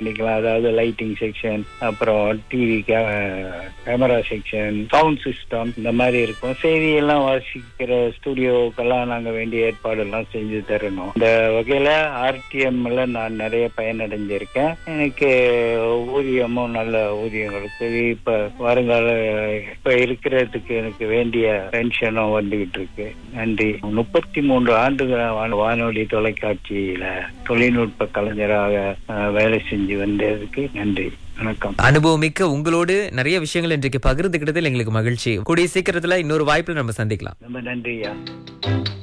பண்ணிக்கலாம் அதாவது lighting section அப்புறம் TV camera section sound system இந்த மாதிரி இருக்கும் செய்தியெல்லாம் வாசிக்கிற ஸ்டுடியோக்கெல்லாம் நாங்க வேண்டிய ஏற்பாடெல்லாம் செஞ்சு தரணும் இந்த வகையில ஆர்டிஎம்ல நான் நிறைய பயனடைஞ்சிருக்கேன் எனக்கு ஊதியமும் நல்ல ஊதியம் இருக்குது இப்ப வருங்கால இப்ப இருக்கிறதுக்கு எனக்கு வேண்டிய பென்ஷனும் வந்துகிட்டு இருக்கு நன்றி முப்பத்தி மூன்று ஆண்டுகள் வான- வானொலி தொலைக்காட்சியில தொழில்நுட்ப கலைஞராக அஹ், வேலை செஞ்சு வந்ததுக்கு நன்றி வணக்கம் அனுபவமிக்க உங்களோடு நிறைய விஷயங்கள் இன்றைக்கு பகிர்ந்துக்கிட்டதில் எங்களுக்கு மகிழ்ச்சி கூடிய சீக்கிரத்துல இன்னொரு வாய்ப்புல நம்ம சந்திக்கலாம் ரொம்ப நன்றியா